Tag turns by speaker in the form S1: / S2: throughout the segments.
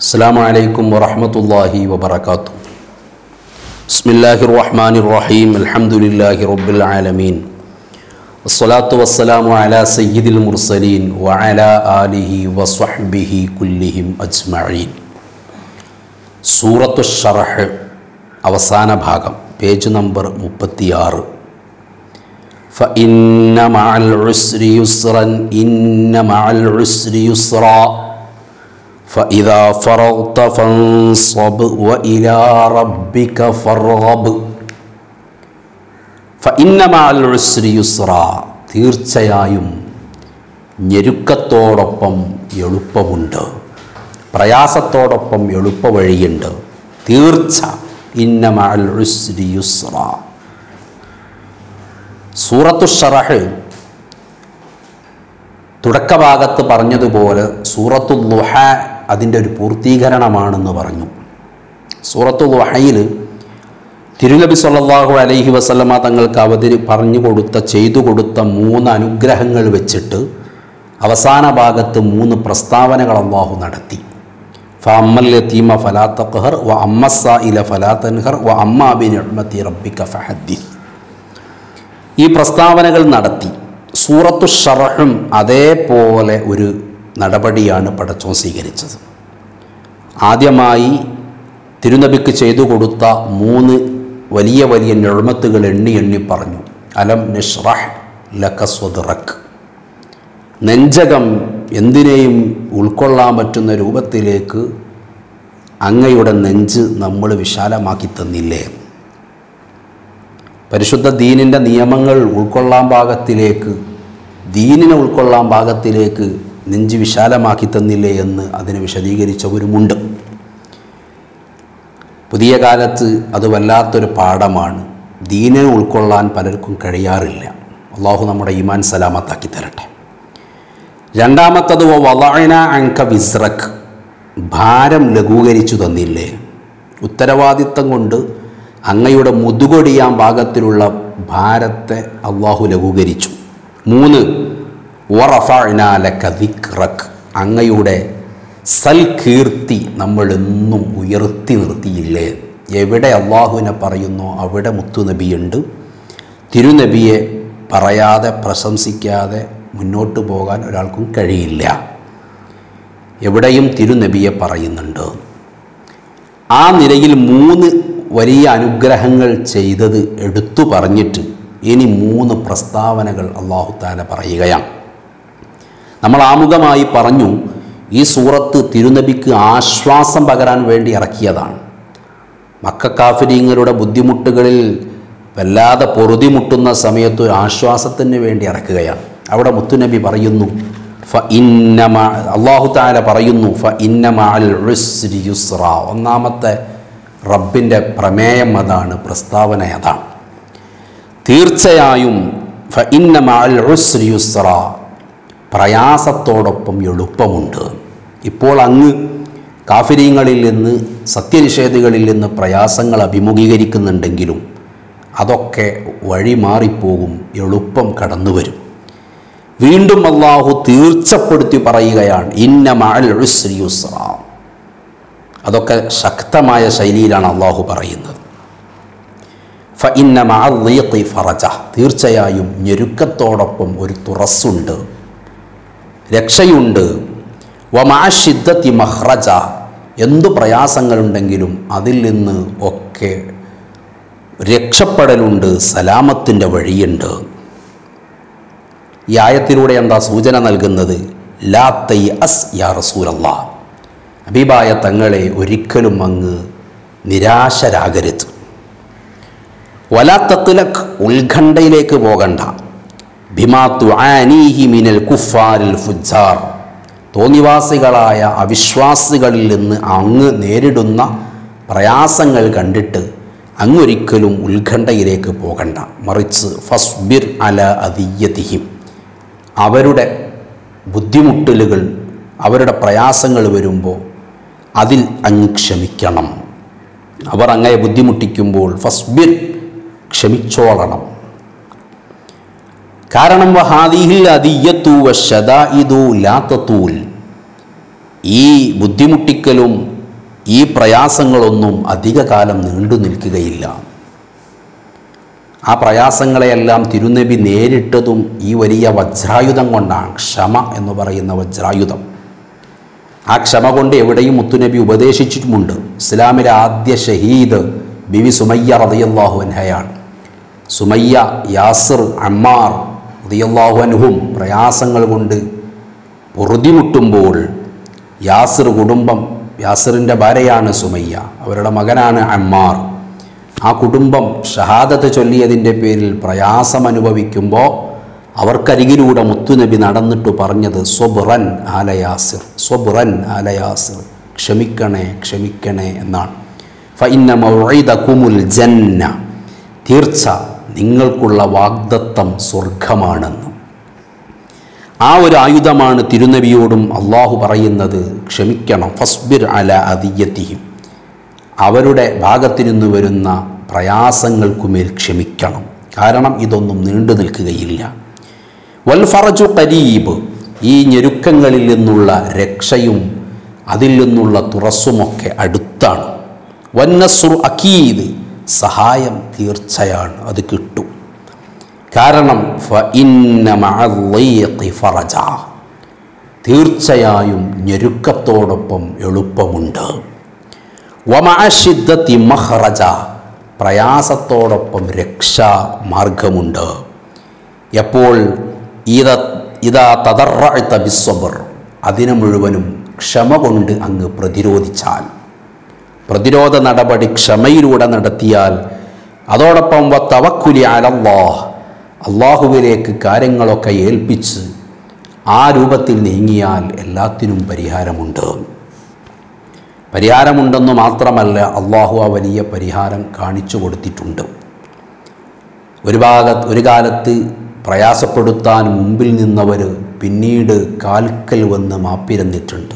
S1: السلام عليكم ورحمة الله وبركاته بسم الله الرحمن الرحيم الحمد لله رب العالمين والصلاة والسلام على سيد المرسلين وعلى آله وصحبه كلهم أجمعين സൂറത്തു ഷറഹ് അവസാന ഭാഗം പേജ് നമ്പർ മുപ്പത്തിയാറ് فإن مع العسر يسرا إن مع العسر يسرا فإذا فرغت فانصب وإلى ربك فارغب فإن مع العسر يسرا തീർച്ചയായും ഞെരുക്കത്തോടൊപ്പം എളുപ്പമുണ്ട് പ്രയാസത്തോടൊപ്പം എളുപ്പ വഴിയുണ്ട് തീർച്ച ഇന്ന മഅൽ ഉസ്രി യുസ്ര സൂറത്തു ഷറഹ് തുടക്കഭാഗത്ത് പറഞ്ഞതുപോലെ സൂറത്തു ലുഹ അതിൻ്റെ ഒരു പൂർത്തീകരണമാണെന്ന് പറഞ്ഞു സൂറത്തു ലുഹയിൽ തിരുനബി സല്ലല്ലാഹു അലൈഹി വസല്ലമ തങ്ങൾക്ക് അവതരി പറഞ്ഞു കൊടുത്ത ചെയ്തു കൊടുത്ത മൂന്ന് അനുഗ്രഹങ്ങൾ വെച്ചിട്ട് അവസാന ഭാഗത്ത് മൂന്ന് പ്രസ്താവനകൾ അള്ളാഹു നടത്തി ഫഅമ്മൽ യതീമ ഫലാ തഖ്ഹർ വ അമ്മസ്സ ഇല ഫലാ തൻഹർ വ അമ്മാ ബി നിഅ്മതി റബ്ബിക ഫഹദ്ദിസ് ഈ പ്രസ്താവനകൾ നടത്തി സൂറത്തു ഷറഹും അതേപോലെ ഒരു നടപടിയാണ് പടച്ചോൻ സ്വീകരിച്ചത് ആദ്യമായി തിരുനബിക്ക് ചെയ്തു കൊടുത്ത മൂന്ന് വലിയ വലിയ ഞെഴുമത്തുകൾ എണ്ണി എണ്ണി പറഞ്ഞു അലം നിഷ്റഹ് ലക്കസ്വദറക്ക് നെഞ്ചകം എന്തിനേയും ഉൾക്കൊള്ളാൻ പറ്റുന്ന രൂപത്തിലേക്ക് അങ്ങയുടെ നെഞ്ച് നമ്മൾ വിശാലമാക്കി തന്നില്ലേ പരിശുദ്ധ ദീനിൻ്റെ നിയമങ്ങൾ ഉൾക്കൊള്ളാൻ പാകത്തിലേക്ക് ദീനിനെ ഉൾക്കൊള്ളാൻ പാകത്തിലേക്ക് നെഞ്ച് വിശാലമാക്കി തന്നില്ലേ എന്ന് അതിനെ വിശദീകരിച്ചവരുമുണ്ട് പുതിയ കാലത്ത് അത് വല്ലാത്തൊരു പാഠമാണ് ദീനിനെ ഉൾക്കൊള്ളാൻ പലർക്കും കഴിയാറില്ല അള്ളാഹു നമ്മുടെ ഈമാൻ സലാമത്താക്കി തരട്ടെ രണ്ടാമത്തത് വളഅന അങ്ക വിസ്രക്ക് ഭാരം ലഘൂകരിച്ചു തന്നില്ലേ ഉത്തരവാദിത്തം കൊണ്ട് അങ്ങയുടെ മുതുകൊടിയാൻ ഭാഗത്തിലുള്ള ഭാരത്തെ അള്ളാഹു ലഘൂകരിച്ചു മൂന്ന് വറഫഅനാലക ദിക്റക് അങ്ങയുടെ സൽകീർത്തി നമ്മൾ എന്നും ഉയർത്തി നിർത്തിയില്ലേ എവിടെ അള്ളാഹുവിനെ പറയുന്നോ അവിടെ മുത്തുനബിയുണ്ട് തിരുനബിയെ പറയാതെ പ്രശംസിക്കാതെ മുന്നോട്ട് പോകാൻ ഒരാൾക്കും കഴിയില്ല എവിടെയും തിരുനബിയെ പറയുന്നുണ്ട് ആ നിലയിൽ മൂന്ന് വലിയ അനുഗ്രഹങ്ങൾ ചെയ്തത് എടുത്തു പറഞ്ഞിട്ട് ഇനി മൂന്ന് പ്രസ്താവനകൾ അള്ളാഹു താല പറയുകയാണ് നമ്മൾ ആമുഖമായി പറഞ്ഞു ഈ സൂറത്ത് തിരുനബിക്ക് ആശ്വാസം പകരാൻ വേണ്ടി ഇറക്കിയതാണ് മക്കാഫിരിങ്ങളുടെ ബുദ്ധിമുട്ടുകളിൽ വല്ലാതെ പൊറുതിമുട്ടുന്ന സമയത്ത് ഒരു ആശ്വാസത്തിന് വേണ്ടി ഇറക്കുകയാണ് അവിടെ മുത്തുനബി പറയുന്നു ഫ ഇന്നമ അള്ളാഹു താല പറയുന്നു ഫ ഇന്നമ അൽ ഉസ്രി യുസ്ര ഒന്നാമത്തെ റബ്ബിൻ്റെ പ്രമേയം അതാണ് പ്രസ്താവന അതാണ് തീർച്ചയായും ഫ ഇന്നമ അൽ ഉസ്രി യുസ്ര പ്രയാസത്തോടൊപ്പം എളുപ്പമുണ്ട് ഇപ്പോൾ അങ്ങ് കാഫിരീങ്ങളിൽ നിന്ന് സത്യനിഷേധികളിൽ നിന്ന് പ്രയാസങ്ങൾ അഭിമുഖീകരിക്കുന്നുണ്ടെങ്കിലും അതൊക്കെ വഴി മാറിപ്പോകും എളുപ്പം കടന്നു വരും വീണ്ടും അള്ളാഹു തീർച്ചപ്പെടുത്തി പറയുകയാണ് ഇന്ന മഅൽ ഉസ്രി യുസ്ര അതൊക്കെ ശക്തമായ ശൈലിയിലാണ് അള്ളാഹു പറയുന്നത് ഫ ഇന്ന മഅീഖി ഫറജ തീർച്ചയായും ഞെരുക്കത്തോടൊപ്പം ഒരു തുറസ്സുണ്ട് രക്ഷയുണ്ട് വമാഷിദ്ദത്തി മഹ്റജ എന്തു പ്രയാസങ്ങളുണ്ടെങ്കിലും അതിൽ നിന്ന് ഒക്കെ രക്ഷപ്പെടലുണ്ട് സലാമത്തിൻ്റെ വഴിയുണ്ട് ഈ ആയത്തിലൂടെ എന്താ സൂചന നൽകുന്നത് ലാ തൈ അസ് യാ റസൂലല്ല അബീബായ തങ്ങളെ ഒരിക്കലും അങ്ങ് നിരാശരാകരുത് വലാത്തത്തിലക് ഉത്കണ്ഠയിലേക്ക് പോകണ്ട ഭിമാത്തു ആനീഹി മിനൽ കുഫാരിൽ ഫുജാർ തോന്നിവാസികളായ അവിശ്വാസികളിൽ നിന്ന് അങ്ങ് നേരിടുന്ന പ്രയാസങ്ങൾ കണ്ടിട്ട് അങ്ങൊരിക്കലും ഉത്കണ്ഠയിലേക്ക് പോകണ്ട മറിച്ച് ഫസ്ബിർ അല അതീയതിഹിം അവരുടെ ബുദ്ധിമുട്ടലുകൾ അവരുടെ പ്രയാസങ്ങൾ വരുമ്പോൾ അതിൽ അങ്ങ് ക്ഷമിക്കണം അവർ അങ്ങയെ ബുദ്ധിമുട്ടിക്കുമ്പോൾ ഫസ്ബിർ ക്ഷമിച്ചോളണം കാരണം വഹാദിഹിൽ അതിയ്യത്തു വശദാഇദു ലാത്തൂൽ ഈ ബുദ്ധിമുട്ടിക്കലും ഈ പ്രയാസങ്ങളൊന്നും അധികകാലം നീണ്ടു നിൽക്കുകയില്ല ആ പ്രയാസങ്ങളെയെല്ലാം തിരുനബി നേരിട്ടതും ഈ വലിയ വജ്രായുധം കൊണ്ടാണ് ക്ഷമ എന്ന് പറയുന്ന വജ്രായുധം ആ ക്ഷമ കൊണ്ട് എവിടെയും മുത്തുനബി ഉപദേശിച്ചിട്ടുമുണ്ട് ഇസ്ലാമിലെ ആദ്യ ഷഹീദ് ബിവി സുമയ്യ റതിയല്ലാഹു അൻഹയാണ് സുമയ്യ യാസിർ അമ്മാർ റതിയല്ലാഹു അൻഹും പ്രയാസങ്ങൾ കൊണ്ട് പൊറുതിമുട്ടുമ്പോൾ യാസിർ കുടുംബം യാസിറിൻ്റെ ഭാര്യയാണ് സുമയ്യ അവരുടെ മകനാണ് അമ്മാർ ആ കുടുംബം ഷഹാദത്ത് ചൊല്ലിയതിൻ്റെ പേരിൽ പ്രയാസം അനുഭവിക്കുമ്പോൾ അവർക്കരികിലൂടെ മുത്തുനബി നടന്നിട്ട് പറഞ്ഞത് സ്വബുറൻ ആലയാസിർ സ്വബുറൻ ആലയാസിർ ക്ഷമിക്കണേ ക്ഷമിക്കണേ എന്നാണ് ഫൈന്ന മൗഇദകുമുൽ ജന്ന തീർച്ച നിങ്ങൾക്കുള്ള വാഗ്ദത്തം സ്വർഗമാണെന്ന് ആ ഒരു ആയുധമാണ് തിരുനബിയോടും അള്ളാഹു പറയുന്നത് ക്ഷമിക്കണം ഫസ്ബിർ അല അതിയത്തിയും അവരുടെ ഭാഗത്തിരുന്ന് വരുന്ന പ്രയാസങ്ങൾക്കുമേൽ ക്ഷമിക്കണം കാരണം ഇതൊന്നും നീണ്ടു നിൽക്കുകയില്ല വൽ ഫറജു കരീബ് ഈ ഞെരുക്കങ്ങളിൽ നിന്നുള്ള രക്ഷയും അതിൽ നിന്നുള്ള തുറസ്സുമൊക്കെ അടുത്താണ് വന്നസുർ അക്കീദ് സഹായം തീർച്ചയാണ് അത് കിട്ടും കാരണം ഫ ഇന്ന മഅദ്ദീഖി ഫറജ തീർച്ചയായും ഞെരുക്കത്തോടൊപ്പം എളുപ്പമുണ്ട് വമഅഷിദ്ദത്തി മഹ്റജ പ്രയാസത്തോടൊപ്പം രക്ഷാ മാർഗമുണ്ട് എപ്പോൾ ഇത ഇതാ തതറഅത്ത ബിസ്വബർ അതിനെ മുഴുവനും ക്ഷമ കൊണ്ട് അങ്ങ് പ്രതിരോധിച്ചാൽ പ്രതിരോധ നടപടി ക്ഷമയിലൂടെ നടത്തിയാൽ അതോടൊപ്പം വ തവക്കുലി അലല്ലാഹ് അള്ളാഹുവിലേക്ക് കാര്യങ്ങളൊക്കെ ഏൽപ്പിച്ച് ആ രൂപത്തിൽ നീങ്ങിയാൽ എല്ലാത്തിനും പരിഹാരമുണ്ട് പരിഹാരമുണ്ടെന്ന് മാത്രമല്ല അള്ളാഹു ആ വലിയ പരിഹാരം കാണിച്ചു കൊടുത്തിട്ടുണ്ട് ഒരു ഭാഗത്ത് ഒരു കാലത്ത് പ്രയാസപ്പെടുത്താൻ മുമ്പിൽ നിന്നവർ പിന്നീട് കാൽക്കൽ വന്ന് മാപ്പിരന്നിട്ടുണ്ട്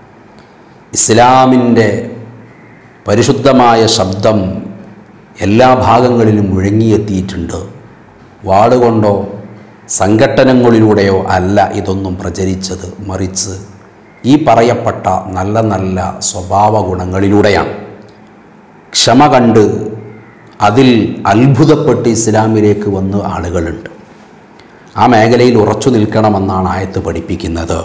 S1: ഇസ്ലാമിൻ്റെ പരിശുദ്ധമായ ശബ്ദം എല്ലാ ഭാഗങ്ങളിലും മുഴങ്ങിയെത്തിയിട്ടുണ്ട് വാളുകൊണ്ടോ സംഘട്ടനങ്ങളിലൂടെയോ അല്ല ഇതൊന്നും പ്രചരിച്ചത് മറിച്ച് ഈ പറയപ്പെട്ട നല്ല നല്ല സ്വഭാവ ഗുണങ്ങളിലൂടെയാണ് ക്ഷമ കണ്ട് അതിൽ അത്ഭുതപ്പെട്ട് ഇസ്ലാമിലേക്ക് വന്ന ആളുകളുണ്ട് ആ മേഖലയിൽ ഉറച്ചു നിൽക്കണമെന്നാണ് ആയത്ത് പഠിപ്പിക്കുന്നത്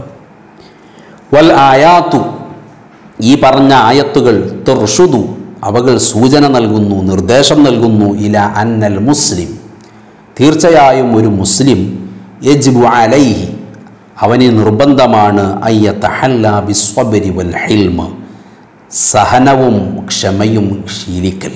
S1: വൽ ആയാത്തു ഈ പറഞ്ഞ ആയത്തുകൾ തെർഷുദു അവകൾ സൂചന നൽകുന്നു നിർദ്ദേശം നൽകുന്നു ഇല അന്നൽ മുസ്ലിം തീർച്ചയായും ഒരു മുസ്ലിം യജ്ബു അലൈഹി അവന് നിർബന്ധമാണ് അയ്യ തഹല്ല ബിസ്വബരി വൽ ഹിൽമ സഹനവും ക്ഷമയും ശീലിക്കൽ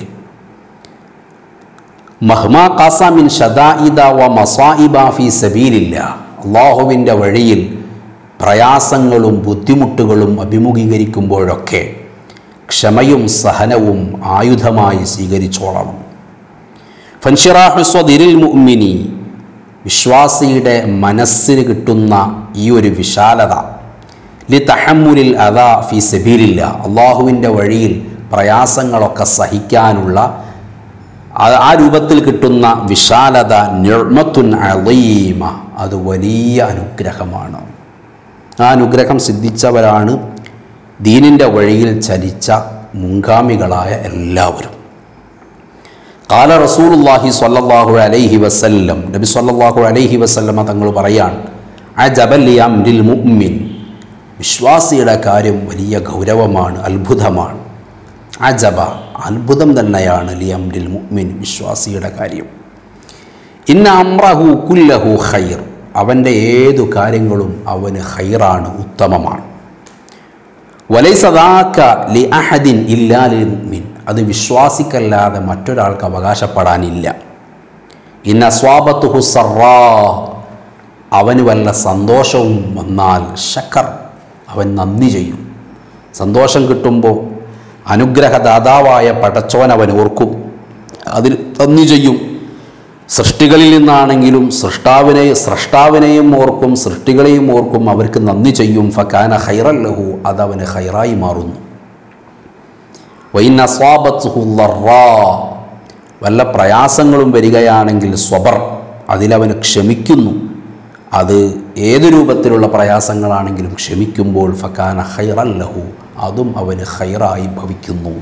S1: മഹ്മാ കാസാമിൻ ഷദായിദ വ മസായിബ ഫി സബീലില്ല അള്ളാഹുവിൻ്റെ വഴിയിൽ പ്രയാസങ്ങളും ബുദ്ധിമുട്ടുകളും അഭിമുഖീകരിക്കുമ്പോഴൊക്കെ ക്ഷമയും സഹനവും ആയുധമായി സ്വീകരിച്ചോളണം ഫൻഷിറാഹുസ്വദിരിൽ മുഅ്മിനി വിശ്വാസിയുടെ മനസ്സിന് കിട്ടുന്ന ഈ ഒരു വിശാലത ലി തഹമ്മുലിൽ അതാ ഫി സബീലില്ല അള്ളാഹുവിൻ്റെ വഴിയിൽ പ്രയാസങ്ങളൊക്കെ സഹിക്കാനുള്ള ആ- ആ രൂപത്തിൽ കിട്ടുന്ന വിശാലത നിർമ്മത്തുൻ അളീമ അത് വലിയ അനുഗ്രഹമാണ് ആ അനുഗ്രഹം സിദ്ധിച്ചവരാണ് ദീനിൻ്റെ വഴിയിൽ ചലിച്ച മുൻഗാമികളായ എല്ലാവരും കാല റസൂലുല്ലാഹി സ്വല്ലല്ലാഹു അലൈഹി വസല്ലം നബി സ്വല്ലല്ലാഹു അലൈഹി വസല്ലമ തങ്ങൾ പറയാണ് അജബൽ അംരിൽ മുഅ്മിൻ വിശ്വാസിയുടെ കാര്യം വലിയ ഗൗരവമാണ് അത്ഭുതമാണ് അജബ അത്ഭുതം തന്നെയാണ് ലി അംരിൽ മുഅ്മിൻ വിശ്വാസിയുടെ കാര്യം ഇന്ന അമ്രഹു കുല്ലഹു ഖൈർ അവൻ്റെ ഏതു കാര്യങ്ങളും അവന് ഖൈറാണ് ഉത്തമമാണ് വലൈസദാക്ക ലി അഹദിൻ ഇല്ലാ ലിൽ മുഅ്മിൻ അത് വിശ്വാസിക്കല്ലാതെ മറ്റൊരാൾക്ക് അവകാശപ്പെടാനില്ല ഇന്ന സ്വാബത്തുഹു സറാ അവന് വല്ല സന്തോഷവും വന്നാൽ ശക്കർ അവൻ നന്ദി ചെയ്യും സന്തോഷം കിട്ടുമ്പോൾ അനുഗ്രഹദാതാവായ പടച്ചോൻ അവൻ ഓർക്കും അതിൽ നന്ദി ചെയ്യും സൃഷ്ടികളിൽ നിന്നാണെങ്കിലും സൃഷ്ടാവിനെ സൃഷ്ടാവിനെയും ഓർക്കും സൃഷ്ടികളെയും ഓർക്കും അവർക്ക് നന്ദി ചെയ്യും ഫക്കാന ഹൈറല്ലഹു അതവന് ഹൈറായി മാറുന്നു വൈന സ്വാബത്തുഹുല്ലറാ വല്ല പ്രയാസങ്ങളും വരികയാണെങ്കിൽ സ്വബർ അതിലവന് ക്ഷമിക്കുന്നു അത് ഏത് രൂപത്തിലുള്ള പ്രയാസങ്ങളാണെങ്കിലും ക്ഷമിക്കുമ്പോൾ ഫക്കാന ഹൈറല്ലഹു അതും അവന് ഹൈറായി ഭവിക്കുന്നു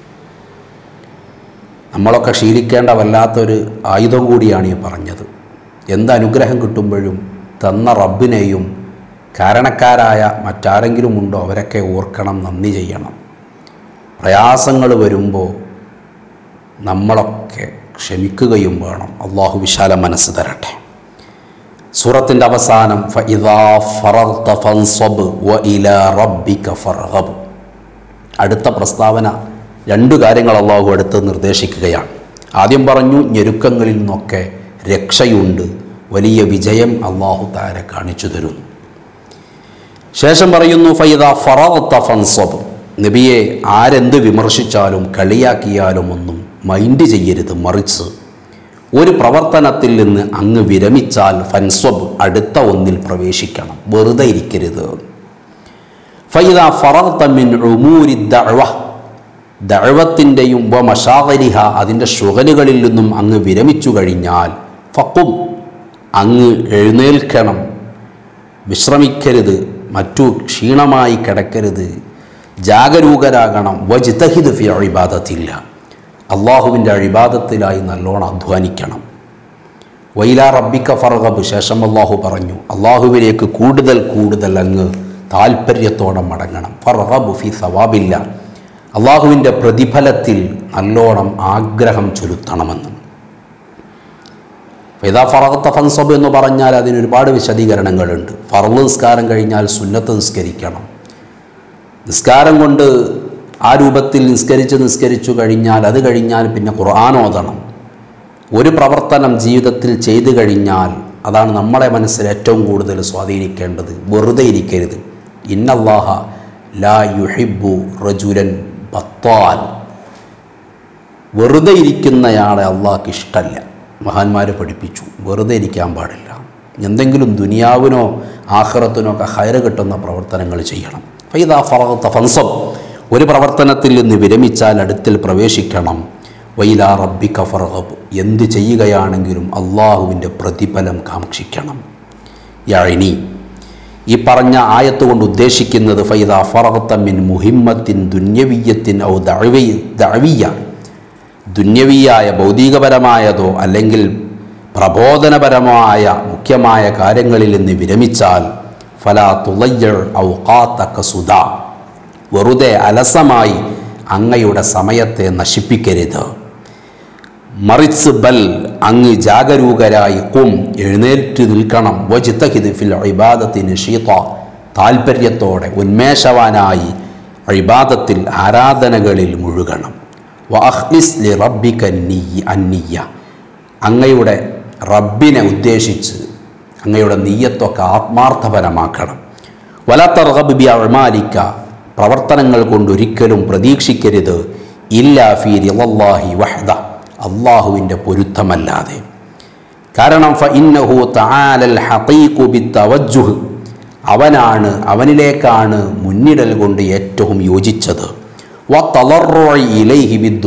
S1: നമ്മളൊക്കെ ശീലിക്കേണ്ട വല്ലാത്തൊരു ആയുധം കൂടിയാണ് ഈ പറഞ്ഞത് എന്ത് അനുഗ്രഹം കിട്ടുമ്പോഴും തന്ന റബ്ബിനെയും കാരണക്കാരായ മറ്റാരെങ്കിലും ഉണ്ടോ അവരൊക്കെ ഓർക്കണം നന്ദി ചെയ്യണം പ്രയാസങ്ങൾ വരുമ്പോൾ നമ്മളൊക്കെ ക്ഷമിക്കുകയും വേണം അള്ളാഹു വിശാല മനസ്സ് തരട്ടെ സൂറത്തിൻ്റെ അവസാനം ഫഇദാ ഫറഗ്ത ഫൻസബ് വ ഇലാ റബ്ബിക ഫർഹബ് അടുത്ത പ്രസ്താവന രണ്ടു കാര്യങ്ങൾ അള്ളാഹു അടുത്ത് നിർദ്ദേശിക്കുകയാണ് ആദ്യം പറഞ്ഞു ഞെരുക്കങ്ങളിൽ നിന്നൊക്കെ രക്ഷയുണ്ട് വലിയ വിജയം അള്ളാഹു താര കാണിച്ചു തരുന്നു ശേഷം പറയുന്നു ഫൈദ ഫറത്ത ഫൻസബ് നബിയെ ആരെന്ത് വിമർശിച്ചാലും കളിയാക്കിയാലും ഒന്നും മൈൻഡ് ചെയ്യരുത് മറിച്ച് ഒരു പ്രവർത്തനത്തിൽ നിന്ന് അങ്ങ് വിരമിച്ചാൽ ഫൻസ്വബ് അടുത്ത ഒന്നിൽ പ്രവേശിക്കണം വെറുതെ ഇരിക്കരുത് ഫൈദ ഫറത്ത മിൻ ഉമൂരി ദഅവ ദഅവത്തിൻ്റെയും വ മഷാകരിഹ അതിൻ്റെ ഷുഗലുകളിൽ നിന്നും അങ്ങ് വിരമിച്ചു കഴിഞ്ഞാൽ ഫക്കും അങ്ങ് എഴുന്നേൽക്കണം വിശ്രമിക്കരുത് മറ്റു ക്ഷീണമായി കിടക്കരുത് ജാഗരൂകരാകണം വജിതഹിദ് ഫി അഴിബാദത്തില്ല അള്ളാഹുവിൻ്റെ അഴിബാദത്തിലായി നല്ലോണം അധ്വാനിക്കണം വൈലാ റബ്ബിക്ക ഫർഗബ് ശേഷം അള്ളാഹു പറഞ്ഞു അള്ളാഹുവിലേക്ക് കൂടുതൽ കൂടുതൽ അങ്ങ് താല്പര്യത്തോടെ മടങ്ങണം ഫർഗബ് ഫി സവാബില്ല അള്ളാഹുവിൻ്റെ പ്രതിഫലത്തിൽ നല്ലോണം ആഗ്രഹം ചൊലുത്തണമെന്ന് ഫൈദാ ഫറഹത്ത ഫൻസബ് എന്ന് പറഞ്ഞാൽ അതിന് ഒരുപാട് വിശദീകരണങ്ങളുണ്ട് ഫറല് നിസ്കാരം കഴിഞ്ഞാൽ സുന്നത്ത് നിസ്കരിക്കണം നിസ്കാരം കൊണ്ട് ആ രൂപത്തിൽ നിസ്കരിച്ച് നിസ്കരിച്ചു കഴിഞ്ഞാൽ അത് കഴിഞ്ഞാൽ പിന്നെ ഖുർആൻ ഓതണം ഒരു പ്രവർത്തനം ജീവിതത്തിൽ ചെയ്തു കഴിഞ്ഞാൽ അതാണ് നമ്മളെ മനസ്സിൽ ഏറ്റവും കൂടുതൽ സ്വാധീനിക്കേണ്ടത് വെറുതെ ഇരിക്കരുത് ഇന്നല്ലാഹ ലാ യുഹിബു റജുലൻ ബത്താൽ വെറുതെ ഇരിക്കുന്നയാളെ അള്ളാഹ്ക്ക് ഇഷ്ടമല്ല മഹാന്മാർ പഠിപ്പിച്ചു വെറുതെ ഇരിക്കാൻ പാടില്ല എന്തെങ്കിലും ദുനിയാവിനോ ആഹ്റത്തിനോ ഒക്കെ ഹയറ് കിട്ടുന്ന പ്രവർത്തനങ്ങൾ ചെയ്യണം ഫൈദാ ഫറത്ത ഫൻസബ് ഒരു പ്രവർത്തനത്തിൽ നിന്ന് വിരമിച്ചാൽ അടുത്തിൽ പ്രവേശിക്കണം വൈലാ റബ്ബിക ഫർഹബ് എന്ത് ചെയ്യുകയാണെങ്കിലും അള്ളാഹുവിൻ്റെ പ്രതിഫലം കാക്ഷിക്കണം യഴിനി ഈ പറഞ്ഞ ആയത്ത് കൊണ്ട് ഉദ്ദേശിക്കുന്നത് ഫൈദ ഫറഹത്ത മിൻ മുഹിമ്മത്തിൻ ദുന്യവീയത്തിൻ ഔ ദഅവി ദഅവിയ ദുന്യവിയായ ഭൗതികപരമായതോ അല്ലെങ്കിൽ പ്രബോധനപരമായ മുഖ്യമായ കാര്യങ്ങളിൽ നിന്ന് വിരമിച്ചാൽ ഫലാ തുളയ്യൾ ഔഖാത്തക്ക സുധ വെറുതെ അലസമായി അങ്ങയുടെ സമയത്തെ നശിപ്പിക്കരുത് മറിച്ച് ബൽ അങ്ങ് ജാഗരൂകരായി കും എഴുന്നേറ്റ് നിൽക്കണം വജിത്തഹിദ് ഫിൽ ഇബാദത്തിന് ഷീത്ത താൽപ്പര്യത്തോടെ ഉന്മേഷവാനായി ഇബാദത്തിൽ ആരാധനകളിൽ മുഴുകണം വഅഖ്ലിസ് ലി റബ്ബിക നീ അന്നിയ അങ്ങയുടെ റബ്ബിനെ ഉദ്ദേശിച്ച് അങ്ങയുടെ നീയത്തൊക്കെ ആത്മാർത്ഥപരമാക്കണം വലത്തർഹബ് ബി അഴ്മാലിക്ക പ്രവർത്തനങ്ങൾ കൊണ്ടൊരിക്കലും പ്രതീക്ഷിക്കരുത് ഇല്ലാ ഫീ റിളല്ലാഹി വഹദ അള്ളാഹുവിൻ്റെ പൊരുത്തമല്ലാതെ കാരണം ഫ ഇന്നഹു തആലൽ ഹഖീഖു ബിത്തവജ്ജുഹ് അവനാണ് അവനിലേക്കാണ് മുന്നിടൽ കൊണ്ട് ഏറ്റവും യോജിച്ചത് വ തളർറൊഴി ഇലൈഹി ബി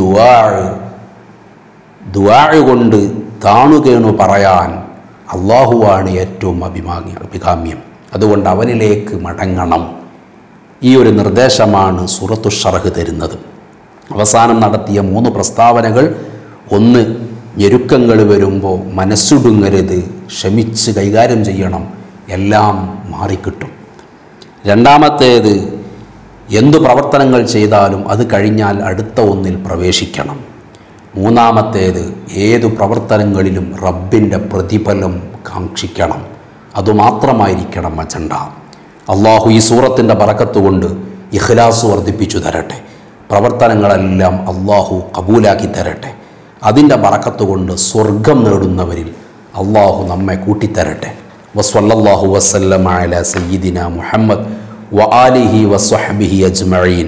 S1: ദുആ കൊണ്ട് താണുകേണു പറയാൻ അള്ളാഹുവാണ് ഏറ്റവും അഭിമാന്യ അഭികാമ്യം അതുകൊണ്ട് അവനിലേക്ക് മടങ്ങണം ഈ ഒരു നിർദ്ദേശമാണ് സൂറത്തു ഷറഹ് തരുന്നത് അവസാനം നടത്തിയ മൂന്ന് പ്രസ്താവനകൾ ഒന്ന് ഞെരുക്കങ്ങൾ വരുമ്പോൾ മനസ്സുടുങ്ങരുത് ക്ഷമിച്ച് കൈകാര്യം ചെയ്യണം എല്ലാം മാറിക്കിട്ടും രണ്ടാമത്തേത് എന്തു പ്രവർത്തനങ്ങൾ ചെയ്താലും അത് കഴിഞ്ഞാൽ അടുത്ത ഒന്നിൽ പ്രവേശിക്കണം മൂന്നാമത്തേത് ഏതു പ്രവർത്തനങ്ങളിലും റബ്ബിൻ്റെ പ്രതിഫലം കാക്ഷിക്കണം അതുമാത്രമായിരിക്കണം അജണ്ട അള്ളാഹു ഈ സൂറത്തിൻ്റെ പറക്കത്തുകൊണ്ട് ഇഖ്ലാസ് വർദ്ധിപ്പിച്ചു തരട്ടെ പ്രവർത്തനങ്ങളെല്ലാം അള്ളാഹു കബൂലാക്കി തരട്ടെ അതിൻ്റെ പറക്കത്തുകൊണ്ട് സ്വർഗം നേടുന്നവരിൽ അള്ളാഹു നമ്മെ കൂട്ടിത്തരട്ടെ വസ്വല്ലാഹു വസ്ലം അല സയ്യിദിന മുഹമ്മദ് വ ആലിഹി വസ്വഹബിഹി അജ്മഈൻ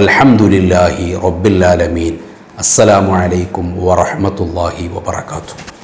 S1: വൽഹംദുലില്ലാഹി റബ്ബിൽ ആലമീൻ അസ്സലാമു അലൈക്കും വറഹ്മത്തുള്ളാഹി വബറകാതുഹു